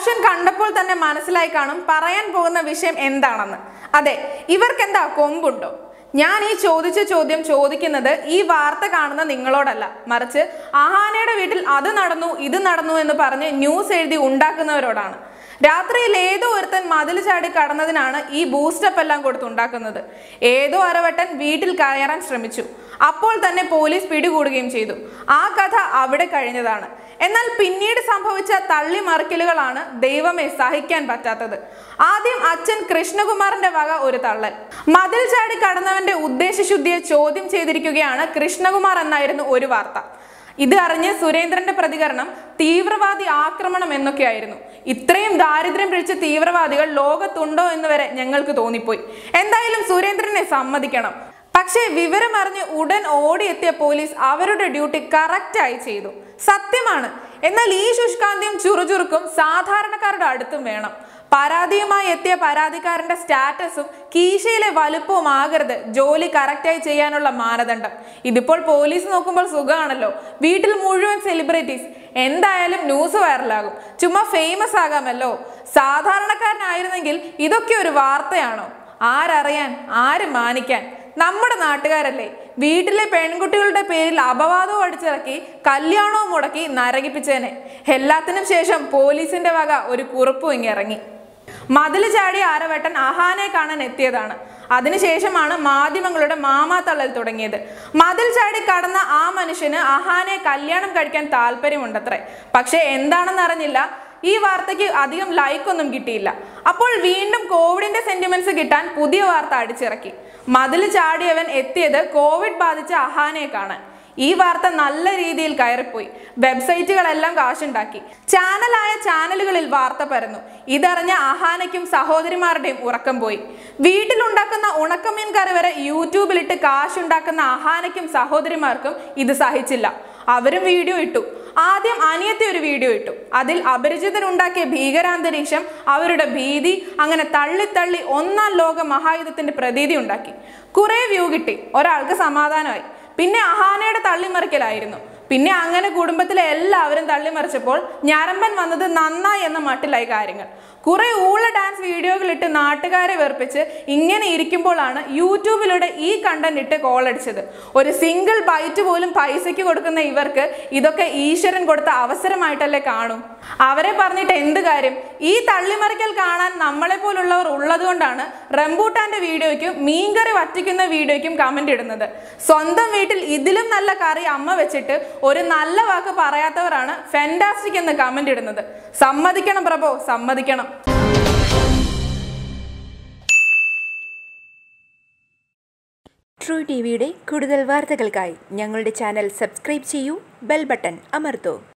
caption കണ്ടപ്പോൾ തന്നെ മനസ്സിലായി കാണും പറയാൻ പോകുന്ന വിഷയം എന്താണെന്ന് അതെ ഇവർക്കെന്താ കൊമ്പുണ്ടോ ഞാൻ ഈ ചോദിച്ച ചോദ്യം ചോദിക്കുന്നത് ഈ വാർത്ത കാണുന്ന നിങ്ങളോടല്ല മറിച്ച് അഹാനയുടെ വീട്ടിൽ അത് നടന്നു ഇത് നടന്നു എന്ന് പറഞ്ഞ് ന്യൂസ് എഴുതി ഉണ്ടാക്കുന്നവരോടാണ് രാത്രിയിൽ ഏതോ ഒരുത്തൻ മതിൽ ചാടി കടന്നതിനാണ് ഈ ബൂസ്റ്റപ്പ് എല്ലാം കൊടുത്തുണ്ടാക്കുന്നത് ഏതോ അരവട്ടൻ വീട്ടിൽ കയറാൻ ശ്രമിച്ചു അപ്പോൾ തന്നെ പോലീസ് പിടികൂടുകയും ചെയ്തു ആ കഥ അവിടെ കഴിഞ്ഞതാണ് എന്നാൽ പിന്നീട് സംഭവിച്ച തള്ളിമറിക്കലുകളാണ് ദൈവമേ സഹിക്കാൻ പറ്റാത്തത് ആദ്യം അച്ഛൻ കൃഷ്ണകുമാറിന്റെ വക ഒരു തള്ളൽ മതിൽ ചാടി കടന്നവന്റെ ഉദ്ദേശശുദ്ധിയെ ചോദ്യം ചെയ്തിരിക്കുകയാണ് കൃഷ്ണകുമാർ എന്നായിരുന്നു ഒരു വാർത്ത ഇത് അറിഞ്ഞ് സുരേന്ദ്രന്റെ പ്രതികരണം തീവ്രവാദി ആക്രമണം എന്നൊക്കെയായിരുന്നു ഇത്രയും ദാരിദ്ര്യം പിടിച്ച തീവ്രവാദികൾ ലോകത്തുണ്ടോ എന്ന് വരെ ഞങ്ങൾക്ക് തോന്നിപ്പോയി എന്തായാലും സുരേന്ദ്രനെ സമ്മതിക്കണം പക്ഷേ വിവരമറിഞ്ഞ് ഉടൻ ഓടിയെത്തിയ പോലീസ് അവരുടെ ഡ്യൂട്ടി കറക്റ്റായി ചെയ്തു സത്യമാണ് എന്നാൽ ഈ ശുഷ്കാന്തിയും ചുറുചുറുക്കും സാധാരണക്കാരുടെ അടുത്തും വേണം പരാതിയുമായി എത്തിയ പരാതിക്കാരന്റെ സ്റ്റാറ്റസും കീശയിലെ വലുപ്പവും ആകരുത് ജോലി കറക്റ്റായി ചെയ്യാനുള്ള മാനദണ്ഡം ഇതിപ്പോൾ പോലീസ് നോക്കുമ്പോൾ സുഖമാണല്ലോ വീട്ടിൽ മുഴുവൻ സെലിബ്രിറ്റീസ് എന്തായാലും ന്യൂസ് വൈറലാകും ചുമ്മാ ഫേമസ് ആകാമല്ലോ സാധാരണക്കാരനായിരുന്നെങ്കിൽ ഇതൊക്കെ ഒരു വാർത്തയാണോ ആരറിയാൻ ആര് മാനിക്കാൻ നമ്മുടെ നാട്ടുകാരല്ലേ വീട്ടിലെ പെൺകുട്ടികളുടെ പേരിൽ അപവാദവും അടിച്ചിറക്കി കല്യാണവും മുടക്കി നരകിപ്പിച്ചേനെ എല്ലാത്തിനും ശേഷം പോലീസിന്റെ വക ഒരു കുറിപ്പും ഇങ്ങിറങ്ങി മതിൽ ചാടിയ ആരവട്ടൻ അഹാനെ കാണാൻ എത്തിയതാണ് അതിനുശേഷമാണ് മാധ്യമങ്ങളുടെ മാമാത്തള്ളൽ തുടങ്ങിയത് മതിൽ ചാടി കടന്ന ആ മനുഷ്യന് അഹാനെ കല്യാണം കഴിക്കാൻ താല്പര്യമുണ്ടത്രേ പക്ഷെ എന്താണെന്ന് അറിഞ്ഞില്ല ഈ വാർത്തയ്ക്ക് അധികം ലൈക്ക് ഒന്നും കിട്ടിയില്ല അപ്പോൾ വീണ്ടും കോവിഡിന്റെ സെന്റിമെന്റ്സ് കിട്ടാൻ പുതിയ വാർത്ത അടിച്ചിറക്കി മതിൽ ചാടിയവൻ എത്തിയത് കോവിഡ് ബാധിച്ച അഹാനെ കാണാൻ ഈ വാർത്ത നല്ല രീതിയിൽ കയറിപ്പോയി വെബ്സൈറ്റുകളെല്ലാം കാശുണ്ടാക്കി ചാനലായ ചാനലുകളിൽ വാർത്ത പരന്നു ഇതറിഞ്ഞ അഹാനയ്ക്കും സഹോദരിമാരുടെയും ഉറക്കം പോയി വീട്ടിലുണ്ടാക്കുന്ന ഉണക്കമീൻ കറി വരെ യൂട്യൂബിലിട്ട് കാശുണ്ടാക്കുന്ന അഹാനയ്ക്കും സഹോദരിമാർക്കും ഇത് സഹിച്ചില്ല അവരും വീഡിയോ ഇട്ടു ആദ്യം അനിയത്തി ഒരു വീഡിയോ ഇട്ടു അതിൽ അപരിചിതരുണ്ടാക്കിയ ഭീകരാന്തരീക്ഷം അവരുടെ ഭീതി അങ്ങനെ തള്ളി തള്ളി ഒന്നാം ലോക മഹായുദ്ധത്തിന്റെ പ്രതീതി ഉണ്ടാക്കി കുറെ വ്യൂ കിട്ടി ഒരാൾക്ക് സമാധാനമായി പിന്നെ അഹാനയുടെ തള്ളിമറിക്കലായിരുന്നു പിന്നെ അങ്ങനെ കുടുംബത്തിലെ എല്ലാവരും തള്ളിമറിച്ചപ്പോൾ ഞരമ്പൻ വന്നത് നന്നായി എന്ന മട്ടിലായി കാര്യങ്ങൾ കുറെ ഊള ഡാൻസ് വീഡിയോകളിട്ട് നാട്ടുകാരെ വെറുപ്പിച്ച് ഇങ്ങനെ ഇരിക്കുമ്പോഴാണ് യൂട്യൂബിലൂടെ ഈ കണ്ടന്റ് ഇട്ട് കോളടിച്ചത് ഒരു സിംഗിൾ ബൈറ്റ് പോലും പൈസയ്ക്ക് കൊടുക്കുന്ന ഇവർക്ക് ഇതൊക്കെ ഈശ്വരൻ കൊടുത്ത അവസരമായിട്ടല്ലേ കാണൂ അവരെ പറഞ്ഞിട്ട് എന്ത് കാര്യം ഈ തള്ളിമറിക്കൽ കാണാൻ നമ്മളെ പോലുള്ളവർ ഉള്ളതുകൊണ്ടാണ് റംബൂട്ടാന്റെ വീഡിയോയ്ക്കും മീൻകറി വറ്റിക്കുന്ന വീഡിയോയ്ക്കും കമന്റ് ഇടുന്നത് സ്വന്തം വീട്ടിൽ ഇതിലും നല്ല കറി അമ്മ വെച്ചിട്ട് ഒരു നല്ല വാക്ക് പറയാത്തവരാണ് ഫെന്റാസ്റ്റിക് എന്ന് കമന്റ് ഇടുന്നത് സമ്മതിക്കണം പ്രഭോ സമ്മതിക്കണം ട്രൂ ടി വിയുടെ കൂടുതൽ വാർത്തകൾക്കായി ഞങ്ങളുടെ ചാനൽ സബ്സ്ക്രൈബ് ചെയ്യൂ ബെൽ ബട്ടൺ അമർത്തൂ